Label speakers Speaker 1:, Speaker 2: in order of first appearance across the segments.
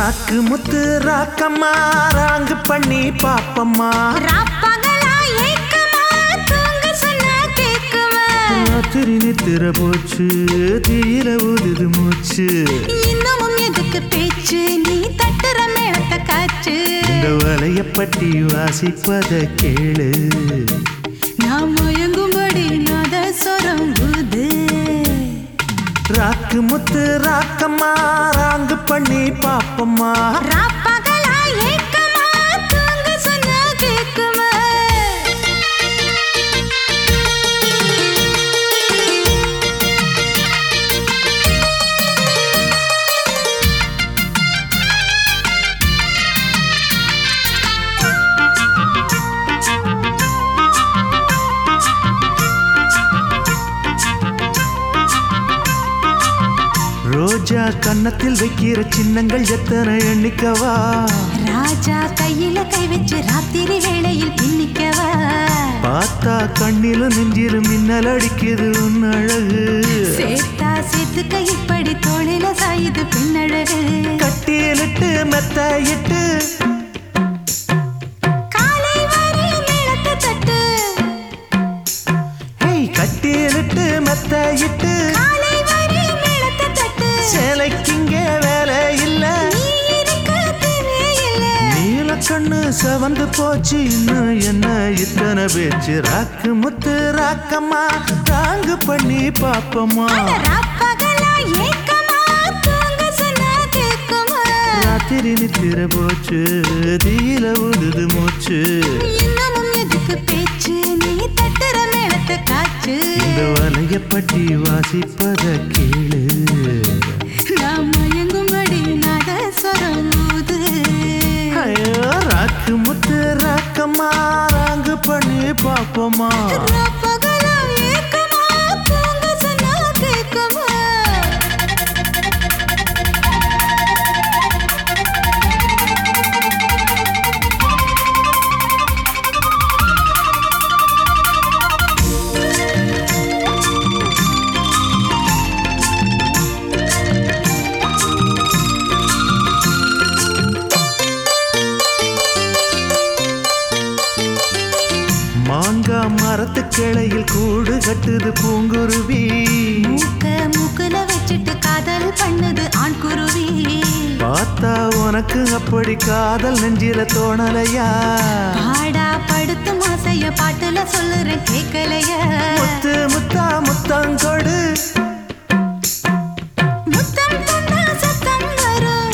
Speaker 1: ராக்கு முத்து Rakkamma wrong பண்ணி பாப்பம்மா
Speaker 2: ராப்பகலா ஏக்கமா தூங்க சொன்னா கேக்குமா
Speaker 1: ராத்திரி நித்திர போச்சு தீயில ஊதுது மூச்சு
Speaker 2: இன்னமும் எதுக்கு பேச்சு நீ தட்டுற மேளத்த காற்று
Speaker 1: இந்த வலைய பட்டி வாசிப்பத கேளு
Speaker 2: நான் மயங்கும்படி நாத சொரம் ஊது
Speaker 1: ராக்கு முத்து ராக்கம்மா ராங்கு பண்ணி பாப்பம்மா
Speaker 2: ராப்பகலா ஏக்கமா தூங்க சொன்னா கேக்குமா
Speaker 1: ரோஜா கன்னத்தில் வைக்கிற சின்னங்கள் எத்தனை எண்ணிக்கவா
Speaker 2: ராஜா கையில கை வச்சு ராத்திரி வேளையில் பின்னிக்கவா
Speaker 1: பார்த்தா கண்ணிலும் நெஞ்சிலும் மின்னல் அடிக்குது உன் அழகு
Speaker 2: சேர்த்தா சேர்த்துக்க இப்படி தோளில சாயுது பின்னழகு
Speaker 1: கட்டியிலிட்டு மெத்தையிட்டு
Speaker 2: காலை வரை மேளத்தை தட்டு
Speaker 1: ஹேய் கட்டியிலிட்டு மெத்தையிட்டு
Speaker 2: காலை வரை மேளத்தை தட்டு
Speaker 1: சேலைக்கிங்க வேலை இல்ல
Speaker 2: நீ இருக்க தேவையில்லை
Speaker 1: நீல கண்ணு செவந்து போச்சு இன்னும் என்ன இத்தனை பேச்சு ராக்கு முத்து ராக்கம்மா ராங்கு பண்ணி பாப்பம்மா
Speaker 2: ராப்பகலா ஏக்கமா தூங்க சொன்னா கேக்குமா
Speaker 1: ராத்திரி நித்திர போச்சு தீயில உழுது மூச்சு
Speaker 2: இன்னமும் எதுக்கு பேச்சு நீ தட்டுற மேளத்தை காற்று
Speaker 1: இந்த வலைய பட்டி வாசிப்பத கேளு
Speaker 2: நான் மயங்கும்படி நாத சொரம் ஊது
Speaker 1: ஐயோ ராக்கு முத்து ராக்கம்மா ராங்கு பண்ணி பாப்போமா
Speaker 2: ராப்பகலா ஏக்கமா தூங்க சொன்னா கேக்குமா
Speaker 1: மாங்கா மரத்து கிளையில் கூடு கட்டுது பூங்குருவி
Speaker 2: மூக்க மூக்குல வச்சுட்டு காதல் பண்ணுது ஆண் குருவி
Speaker 1: பார்த்தா உனக்கு அப்படி காதல் நெஞ்சில தோணலையா
Speaker 2: பாடா படுத்து மாசைய பாட்டுல சொல்லுறேன் கேட்கலைய
Speaker 1: முத்து முத்தா முத்தங்கொடு
Speaker 2: முத்தம் தந்தா சத்தம் வரும்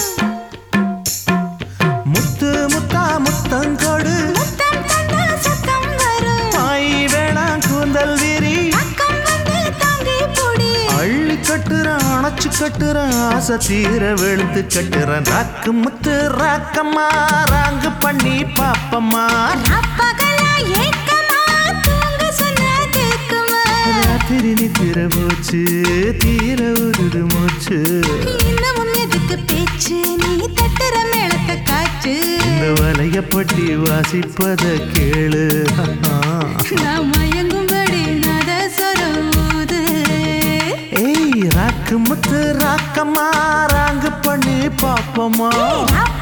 Speaker 1: முத்து முத்தா முத்தங்கொடு
Speaker 2: முத்தம் தந்தா சத்தம் வரும்
Speaker 1: பாய் வேணாம் கூந்தல் விரி
Speaker 2: பக்கம் வந்து தாங்கி பொடி
Speaker 1: அள்ளி கட்டுறேன் அணைச்சு கட்டுறேன் ஆசை தீர வெளுத்து கட்டுறேன் ராக்கு முத்து ராக்கம்மா ராங்கு பண்ணி பாப்பம்மா
Speaker 2: அப்பகலா ஏக்கமா தூங்க சொன்னா கேக்குமா
Speaker 1: ராத்திரி நித்திர போச்சு தீர உருது மூச்சு
Speaker 2: இன்னமும் எதுக்கு பேச்சு நீ தட்டுற மேளத்தை காற்று
Speaker 1: இந்த வலைய பட்டி வாசிப்பத கேளு
Speaker 2: நான் மயங்கும்படி நாத சொரம் ஊது
Speaker 1: ஏய் ராக்கு முத்து ராக்கம்மா ராங்கு பண்ணி பாப்பம்மா
Speaker 2: அப்ப